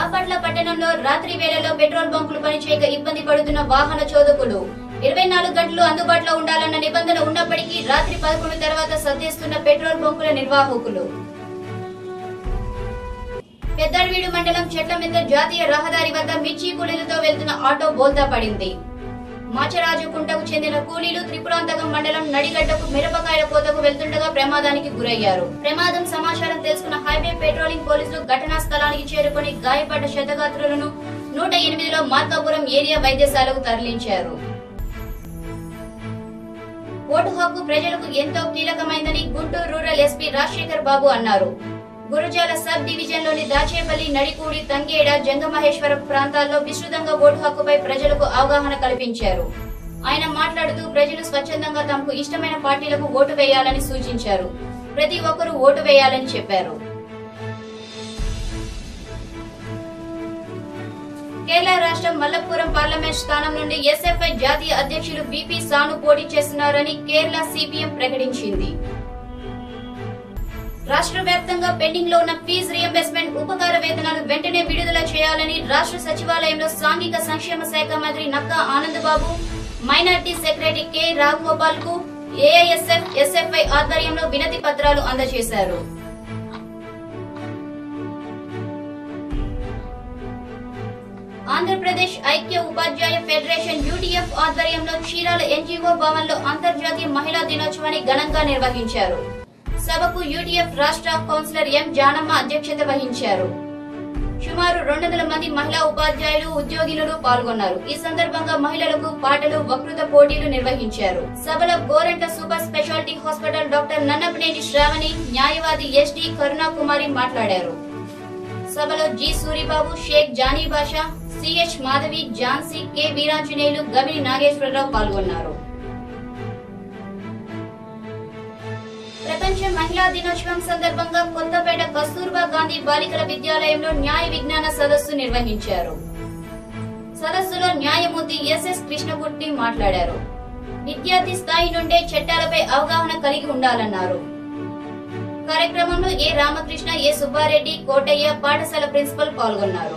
బాపట్ల పట్టణంలో రాత్రి వేళలో పెట్రోల్ బంకులు పనిచేయక ఇబ్బంది పడుతున్న వాహన చోదకులు ఇరవై నాలుగు గంటలు అందుబాటులో ఉండాలన్న నిబంధన ఉన్నప్పటికీ రాత్రి పదకొండు తర్వాత సర్దేస్తున్న పెట్రోల్ బంకుల నిర్వాహకులు పెద్దడవీడు మండలం చెట్లమిద్ద జాతీయ రహదారి వద్ద మిర్చి కూలీలతో వెళ్తున్న ఆటో బోల్తా పడింది మాచరాజు కుంటకు చెందిన కూలీలు త్రిపురాంతకం మండలం నడిగడ్డకు మిరపకాయల కోతకు వెళ్తుండగా ప్రమాదానికి గురయ్యారు ప్రమాదం సమాచారం తెలుసుకున్న హైవే పెట్రోలింగ్ పోలీసులు ఘటనా స్థలానికి చేరుకొని గాయపడ్డ శతగాత్రులను నూట ఎనిమిదిలో మార్కాపురం ఏరియా వైద్యశాలకు తరలించారు ఓటు హక్కు ప్రజలకు ఎంతో కీలకమైందని గుంటూరు రూరల్ ఎస్పీ రాజశేఖర్ బాబు అన్నారు గురజాల సబ్ డివిజన్ లోని దాచేపల్లి నడికూడి తంగేడ జంగమహేశ్వర ప్రాంతాల్లో విస్తృతంగా ఓటు హక్కుపై ప్రజలకు అవగాహన కల్పించారు ఆయన మాట్లాడుతూ ప్రజలు స్వచ్ఛందంగా తమకు ఇష్టమైన పార్టీలకు ఓటు వేయాలని సూచించారు ప్రతి ఒక్కరూ ఓటు వేయాలని చెప్పారు కేరళ రాష్ట్రం మల్లపురం పార్లమెంట్ స్థానం నుండి ఎస్ఎఫ్ఐ జాతీయ అధ్యక్షులు బిపి సాను పోటీ చేస్తున్నారని కేరళ సిపిఎం ప్రకటించింది రాష్ట్ర వ్యాప్తంగా పెండింగ్ లో ఉన్న ఫీజు రియంబర్స్మెంట్ ఉపకార వేతనాలు వెంటనే విడుదల చేయాలని రాష్ట్ర సచివాలయంలో సాంఘిక సంక్షేమ శాఖ మంత్రి Nakka Anandababu minority secretary K Raghagopal కు ఏఐఎస్ఎఫ్ ఎస్ఎఫ్ఐ ఆధ్వర్యంలో వినతి పత్రాలు అందజేశారు ఆంధ్రప్రదేశ్ ఐక్య ఉపాధ్యాయ ఫెడరేషన్ యూటీఎఫ్ ఆధ్వర్యంలో చీరాల ఎన్జీఓ భవన్ లో అంతర్జాతీయ మహిళా దినోత్సవాన్ని ఘనంగా నిర్వహించారు సభకు యూటీఎఫ్ రాష్ట్ర కౌన్సిలర్ ఎం జానమ్మ అధ్యక్షత వహించారు సుమారు రెండు వందల మంది మహిళా ఉపాధ్యాయులు ఉద్యోగినులు పాల్గొన్నారు ఈ సందర్భంగా మహిళలకు పాటలు వక్తృత పోటీలు నిర్వహించారు సభలో Goranta super speciality hospital doctor Nannapaneni Sravani న్యాయవాది ఎస్డి కరుణాకుమారి మాట్లాడారు సభలో G Suribabu Sheikh Jani Basha CH Madhavi Jhansi K Veeranjaneyulu Gamini Nageswararao పాల్గొన్నారు ప్రపంచ మహిళా దినోత్సవం సందర్భంగా కొత్తపేట కస్తూర్బా గాంధీ బాలికల విద్యాలయంలో న్యాయ విజ్ఞాన సదస్సు నిర్వహించారు సదస్సులో న్యాయమూర్తి ఎస్ఎస్ కృష్ణకుర్తి మాట్లాడారు విద్యార్థి స్థాయి నుండే చట్టాలపై అవగాహన కలిగి ఉండాలన్నారు కార్యక్రమంలో ఏ రామకృష్ణ ఏ సుబ్బారెడ్డి కోటయ్య పాఠశాల ప్రిన్సిపల్ పాల్గొన్నారు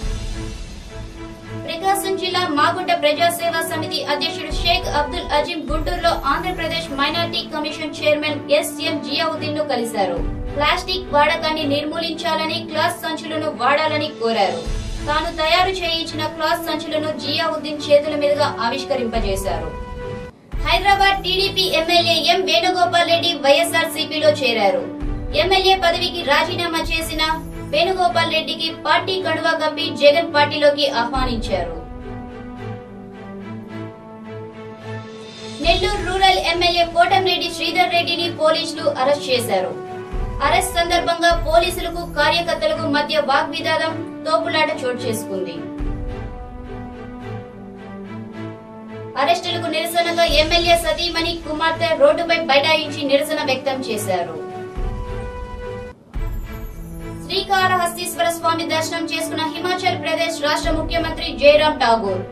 ప్రకాశం జిల్లా మాగుంట ప్రజాసేవా సమితి అధ్యక్షుడు షేక్ అబ్దుల్ అజీం గుంటూరులో Andhra Pradesh minority commission chairman SM Ziauddin ను కలిశారు ప్లాస్టిక్ వాడకాన్ని నిర్మూలించాలని క్లాస్ సంచులను వాడాలని కోరారు తాను తయారు చేయించిన క్లాస్ సంచులను జియావుద్దీన్ చేతుల మీదుగా ఆవిష్కరింపజేశారు Hyderabad TDP MLA M Venugopal Reddy YSR సిపిలో చేరారు ఎమ్మెల్యే పదవికి రాజీనామా చేసిన వేణుగోపాల్ రెడ్డికి పార్టీ కండువా కప్పి జగన్ పార్టీలోకి ఆహ్వానించారు నెల్లూరు రూరల్ ఎమ్మెల్యే కోటంరెడ్డి శ్రీధర్ రెడ్డిని పోలీసులు అరెస్ట్ చేశారు అరెస్ట్ సందర్భంగా పోలీసులకు కార్యకర్తలకు మధ్య వాగ్వివాదం తోపులాట చోటు చేసుకుంది అరెస్టులకు నిరసనగా ఎమ్మెల్యే సతీమణి కుమార్తె రోడ్డుపై బైఠాయించి నిరసన వ్యక్తం చేశారు శ్రీకాళహస్తీశ్వర స్వామి దర్శనం చేసుకున్న హిమాచల్ ప్రదేశ్ రాష్ట్ర ముఖ్యమంత్రి జయరాం ఠాగూర్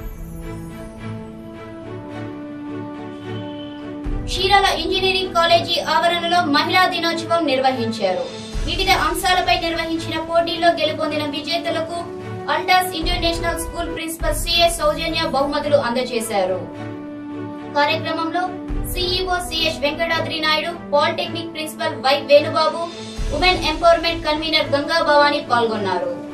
క్షీరాల ఇంజనీరింగ్ కాలేజీ ఆవరణలో మహిళా దినోత్సవం నిర్వహించారు వివిధ అంశాలపై నిర్వహించిన పోటీల్లో గెలుపొందిన విజేతలకు అల్టాస్ international school principal CS Soujanya బహుమతులు అందజేశారు కార్యక్రమంలో CEO CS Venkatadri Naidu polytechnic principal Y Venubabu women empowerment convenor Ganga Bhavani పాల్గొన్నారు